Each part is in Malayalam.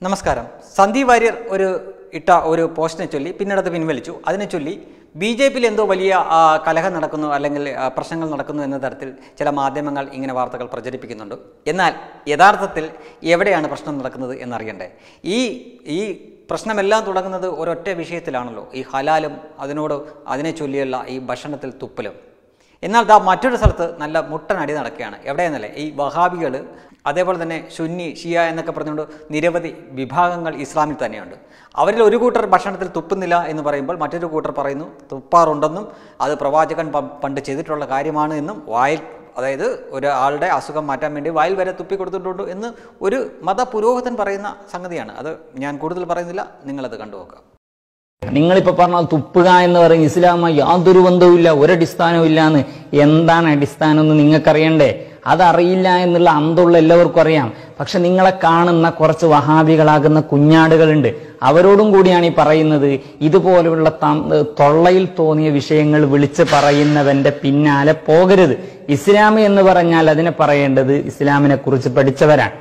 നമസ്കാരം സന്ദീപ് വാര്യർ ഒരു ഇട്ട ഒരു പോസ്റ്റിനെ ചൊല്ലി പിന്നീട് അത് പിൻവലിച്ചു അതിനെ ചൊല്ലി ബി ജെ പിയിൽ എന്തോ വലിയ ആ, കലഹം നടക്കുന്നു അല്ലെങ്കിൽ ആ, പ്രശ്നങ്ങൾ നടക്കുന്നു എന്ന തരത്തിൽ ചില മാധ്യമങ്ങൾ ഇങ്ങനെ വാർത്തകൾ പ്രചരിപ്പിക്കുന്നുണ്ട് എന്നാൽ യഥാർത്ഥത്തിൽ എവിടെയാണ് പ്രശ്നം നടക്കുന്നത് എന്നറിയണ്ടേ ഈ ഈ പ്രശ്നമെല്ലാം തുടങ്ങുന്നത് ഒരൊറ്റ വിഷയത്തിലാണല്ലോ ഈ ഹലാലും അതിനോട് അതിനെ ചൊല്ലിയുള്ള ഈ ഭക്ഷണത്തിൽ തുപ്പലും എന്നാൽ ദാ മറ്റൊരു സ്ഥലത്ത് നല്ല മുട്ടൻ അടി നടക്കുകയാണ് എവിടെയെന്നല്ലേ ഈ വഹാബികൾ അതേപോലെ തന്നെ സുന്നി ഷിയ എന്നൊക്കെ പറഞ്ഞുകൊണ്ട് നിരവധി വിഭാഗങ്ങൾ ഇസ്ലാമിൽ തന്നെയുണ്ട് അവരിൽ ഒരു കൂട്ടർ ഭക്ഷണത്തിൽ തുപ്പുന്നില്ല എന്ന് പറയുമ്പോൾ മറ്റൊരു കൂട്ടർ പറയുന്നു തുപ്പാറുണ്ടെന്നും അത് പ്രവാചകൻ പ- പണ്ട് ചെയ്തിട്ടുള്ള കാര്യമാണ് എന്നും വായിൽ അതായത് ഒരാളുടെ അസുഖം മാറ്റാൻ വേണ്ടി വായിൽ വരെ തുപ്പി കൊടുത്തിട്ടുണ്ട് എന്ന് ഒരു മത പുരോഹിതൻ പറയുന്ന സംഗതിയാണ് അത് ഞാൻ കൂടുതൽ പറയുന്നില്ല നിങ്ങളത് കണ്ടുനോക്കുക നിങ്ങളിപ്പോ പറഞ്ഞ തുപ്പുക എന്ന് പറയും ഇസ്ലാമായി യാതൊരു ബന്ധവുമില്ല ഒരടിസ്ഥാനവും ഇല്ല എന്ന് എന്താണ് അടിസ്ഥാനം എന്ന് നിങ്ങൾക്കറിയണ്ടേ അതറിയില്ല എന്നുള്ള അന്തമുള്ള എല്ലാവർക്കും അറിയാം പക്ഷെ നിങ്ങളെ കാണുന്ന കുറച്ച് വഹാബികളാകുന്ന കുഞ്ഞാടുകളുണ്ട് അവരോടും കൂടിയാണ് ഈ പറയുന്നത് ഇതുപോലെയുള്ള തം- തൊള്ളയിൽ തോന്നിയ വിഷയങ്ങൾ വിളിച്ച് പറയുന്നവന്റെ പിന്നാലെ പോകരുത് ഇസ്ലാം എന്ന് പറഞ്ഞാൽ അതിനെ പറയേണ്ടത് ഇസ്ലാമിനെ കുറിച്ച് പഠിച്ചവരാണ്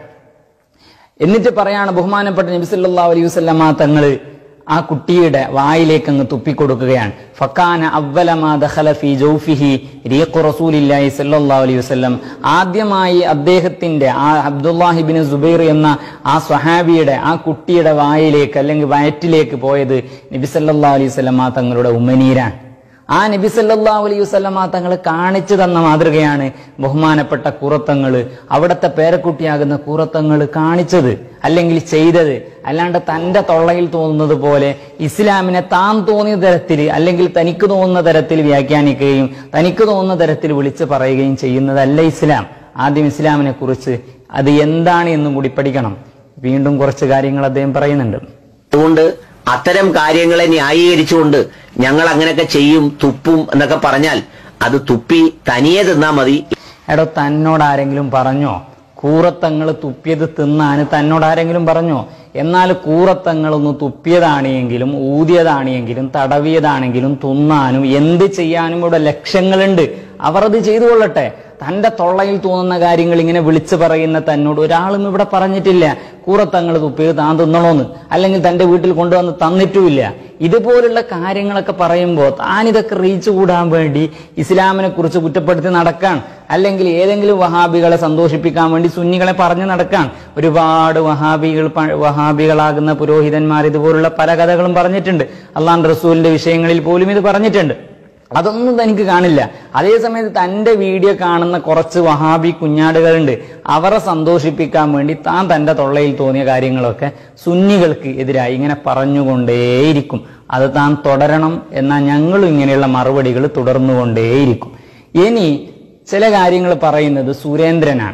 എന്നിട്ട് പറയാണ് ബഹുമാനപ്പെട്ട നബി സല്ലല്ലാഹു അലൈഹി വസല്ലമ തങ്ങള് ആ കുട്ടിയുടെ വായിലേക്ക് അങ്ങ് തുപ്പിക്കൊടുക്കുകയാണ് ഫക്കാന അവ്വലമാ ദഖല ഫീ ജൗഫിഹി റീഖു റസൂലില്ലാഹി സല്ലല്ലാഹു അലൈഹി വസല്ലം ആദ്യമായി അദ്ദേഹത്തിന്റെ ആ അബ്ദുല്ലാഹിബിൻ സുബൈർ എന്ന ആ സ്വഹാബിയുടെ ആ കുട്ടിയുടെ വായിലേക്ക് അല്ലെങ്കിൽ വയറ്റിലേക്ക് പോയത് നബി സല്ലല്ലാഹു അലൈഹി വസല്ലമ തങ്ങളുടെ ഉമ്മനീരാണ് ആ നബി സല്ലല്ലാഹു അലൈഹി വസല്ലമ തങ്ങൾ കാണിച്ചു തന്ന മാതൃകയാണ് ബഹുമാനപ്പെട്ട കൂറത്തങ്ങൾ അവിടുത്തെ പേരക്കുട്ടിയാകുന്ന കൂറത്തങ്ങൾ കാണിച്ചത് അല്ലെങ്കിൽ ചെയ്തത് അല്ലാണ്ട് തന്റെ തൊള്ളയിൽ തോന്നുന്നത് പോലെ ഇസ്ലാമിനെ താൻ തോന്നിയ തരത്തിൽ അല്ലെങ്കിൽ തനിക്ക് തോന്നുന്ന തരത്തിൽ വ്യാഖ്യാനിക്കുകയും തനിക്ക് തോന്നുന്ന തരത്തിൽ വിളിച്ചു പറയുകയും ചെയ്യുന്നതല്ല ഇസ്ലാം ആദ്യം ഇസ്ലാമിനെ കുറിച്ച് അത് എന്താണ് എന്നും കൂടി പഠിക്കണം വീണ്ടും കുറച്ച് കാര്യങ്ങൾ അദ്ദേഹം പറയുന്നുണ്ട് അതുകൊണ്ട് അത്തരം കാര്യങ്ങളെ ന്യായീകരിച്ചുകൊണ്ട് ഞങ്ങൾ അങ്ങനെയൊക്കെ ചെയ്യും തുപ്പും എന്നൊക്കെ പറഞ്ഞാൽ അത് തുപ്പി തനിയെ തിന്നാ മതി എടോ തന്നോട് ആരെങ്കിലും പറഞ്ഞോ കൂറത്തങ്ങൾ തുപ്പിയത് തിന്നാന് തന്നോട് ആരെങ്കിലും പറഞ്ഞോ എന്നാൽ കൂറത്തങ്ങളൊന്ന് തുപ്പിയതാണെങ്കിലും ഊതിയതാണെങ്കിലും തടവിയതാണെങ്കിലും തുന്നാനും എന്ത് ചെയ്യാനും ഇവിടെ ലക്ഷ്യങ്ങളുണ്ട് അവർ അത് ചെയ്തു കൊള്ളട്ടെ തന്റെ തൊള്ളയിൽ തോന്നുന്ന കാര്യങ്ങൾ ഇങ്ങനെ വിളിച്ചു പറയുന്ന തന്നോട് ഒരാളും ഇവിടെ പറഞ്ഞിട്ടില്ല കൂറത്തങ്ങൾ തുപ്പിയത് താൻ തിന്നണോന്ന് അല്ലെങ്കിൽ തന്റെ വീട്ടിൽ കൊണ്ടുവന്ന് തന്നിട്ടുമില്ല ഇതുപോലുള്ള കാര്യങ്ങളൊക്കെ പറയുമ്പോൾ താനിതൊക്കെ റീച്ച് കൂടാൻ വേണ്ടി ഇസ്ലാമിനെ കുറിച്ച് കുറ്റപ്പെടുത്തി നടക്കാൻ അല്ലെങ്കിൽ ഏതെങ്കിലും വഹാബികളെ സന്തോഷിപ്പിക്കാൻ വേണ്ടി സുന്നികളെ പറഞ്ഞു നടക്കാൻ ഒരുപാട് വഹാബികൾ പ- വഹാബികളാകുന്ന പുരോഹിതന്മാർ ഇതുപോലുള്ള പല കഥകളും പറഞ്ഞിട്ടുണ്ട് അള്ളാൻ റസൂലിന്റെ വിഷയങ്ങളിൽ പോലും ഇത് പറഞ്ഞിട്ടുണ്ട് അതൊന്നും തനിക്ക് കാണില്ല അതേസമയത്ത് തന്റെ വീഡിയോ കാണുന്ന കുറച്ച് വഹാബി കുഞ്ഞാടുകളുണ്ട് അവരെ സന്തോഷിപ്പിക്കാൻ വേണ്ടി താൻ തന്റെ തൊള്ളയിൽ തോന്നിയ കാര്യങ്ങളൊക്കെ സുന്നികൾക്ക് എതിരായി ഇങ്ങനെ പറഞ്ഞുകൊണ്ടേയിരിക്കും അത് താൻ തുടരണം എന്നാൽ ഞങ്ങളും ഇങ്ങനെയുള്ള മറുപടികൾ തുടർന്നുകൊണ്ടേയിരിക്കും ഇനി ചില കാര്യങ്ങൾ പറയുന്നത് സുരേന്ദ്രനാണ്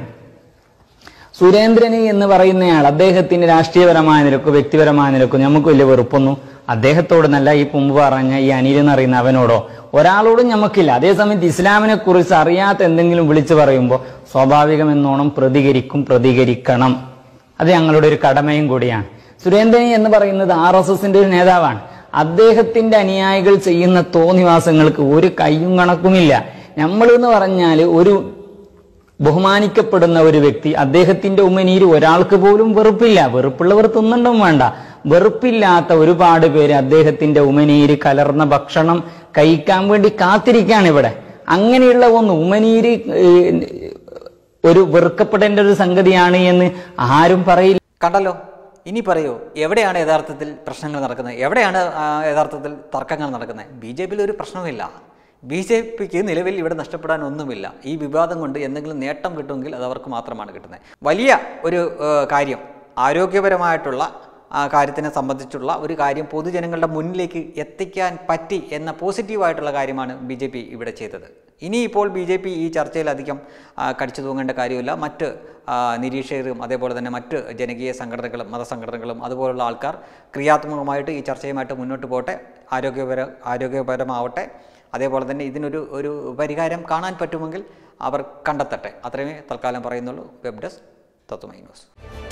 സുരേന്ദ്രന് എന്ന് പറയുന്നയാൾ അദ്ദേഹത്തിന് രാഷ്ട്രീയപരമായ നിലക്കോ വ്യക്തിപരമായ നിലക്കോ നമുക്ക് വലിയ വെറുപ്പൊന്നും അദ്ദേഹത്തോട് നല്ല ഈ മുമ്പ് പറഞ്ഞ ഈ അനിൽ എന്ന് അറിയുന്ന അവനോടോ ഒരാളോടും നമുക്കില്ല അതേസമയത്ത് ഇസ്ലാമിനെ കുറിച്ച് അറിയാത്ത എന്തെങ്കിലും വിളിച്ചു പറയുമ്പോൾ സ്വാഭാവികമെന്നോണം പ്രതികരിക്കും പ്രതികരിക്കണം അത് ഞങ്ങളുടെ ഒരു കടമയും കൂടിയാണ് സുരേന്ദ്രൻ എന്ന് പറയുന്നത് ആർ എസ് എസിന്റെ ഒരു നേതാവാണ് അദ്ദേഹത്തിന്റെ അനുയായികൾ ചെയ്യുന്ന തോന്നിവാസങ്ങൾക്ക് ഒരു കയ്യും കണക്കുമില്ല നമ്മൾ എന്ന് പറഞ്ഞാൽ ഒരു ബഹുമാനിക്കപ്പെടുന്ന ഒരു വ്യക്തി അദ്ദേഹത്തിന്റെ ഉമ്മനീര് ഒരാൾക്ക് പോലും വെറുപ്പില്ല വെറുപ്പുള്ളവർ തിന്നണ്ടും വേണ്ട വെറുപ്പില്ലാത്ത ഒരുപാട് പേര് അദ്ദേഹത്തിന്റെ ഉമനീര് കലർന്ന ഭക്ഷണം കഴിക്കാൻ വേണ്ടി കാത്തിരിക്കുകയാണ് ഇവിടെ അങ്ങനെയുള്ള ഒന്ന് ഉമനീര് ഏഹ്, ഒരു വെറുക്കപ്പെടേണ്ട ഒരു സംഗതിയാണ് എന്ന് ആരും പറയില്ല കണ്ടല്ലോ ഇനി പറയൂ എവിടെയാണ് യഥാർത്ഥത്തിൽ പ്രശ്നങ്ങൾ നടക്കുന്നത് എവിടെയാണ് ആ, യഥാർത്ഥത്തിൽ തർക്കങ്ങൾ നടക്കുന്നത് ബി ജെ പിയിൽ ഒരു പ്രശ്നവുമില്ല ബി ജെ പിക്ക് നിലവിൽ ഇവിടെ നഷ്ടപ്പെടാൻ ഒന്നുമില്ല ഈ വിവാദം കൊണ്ട് എന്തെങ്കിലും നേട്ടം കിട്ടുമെങ്കിൽ അത് അവർക്ക് മാത്രമാണ് കിട്ടുന്നത് വലിയ ഒരു ആ, കാര്യം ആരോഗ്യപരമായിട്ടുള്ള ആ കാര്യത്തിനെ സംബന്ധിച്ചുള്ള ഒരു കാര്യം പൊതുജനങ്ങളുടെ മുന്നിലേക്ക് എത്തിക്കാൻ പറ്റി എന്ന പോസിറ്റീവായിട്ടുള്ള കാര്യമാണ് ബി ജെ പി ഇവിടെ ചെയ്തത് ഇനിയിപ്പോൾ ബി ജെ പി ഈ ചർച്ചയിലധികം ആ, കടിച്ചു തൂങ്ങേണ്ട കാര്യമില്ല മറ്റ് ആ, നിരീക്ഷകരും അതേപോലെ തന്നെ മറ്റ് ജനകീയ സംഘടനകളും മതസംഘടനകളും അതുപോലുള്ള ആൾക്കാർ ക്രിയാത്മകമായിട്ട് ഈ ചർച്ചയുമായിട്ട് മുന്നോട്ട് പോട്ടെ ആരോഗ്യപര ആരോഗ്യപരമാവട്ടെ അതേപോലെ തന്നെ ഇതിനൊരു ഒരു പരിഹാരം കാണാൻ പറ്റുമെങ്കിൽ അവർ കണ്ടെത്തട്ടെ അത്രയുമേ തൽക്കാലം പറയുന്നുള്ളൂ വെബ് ഡെസ്ക് തത്വമൈ ന്യൂസ്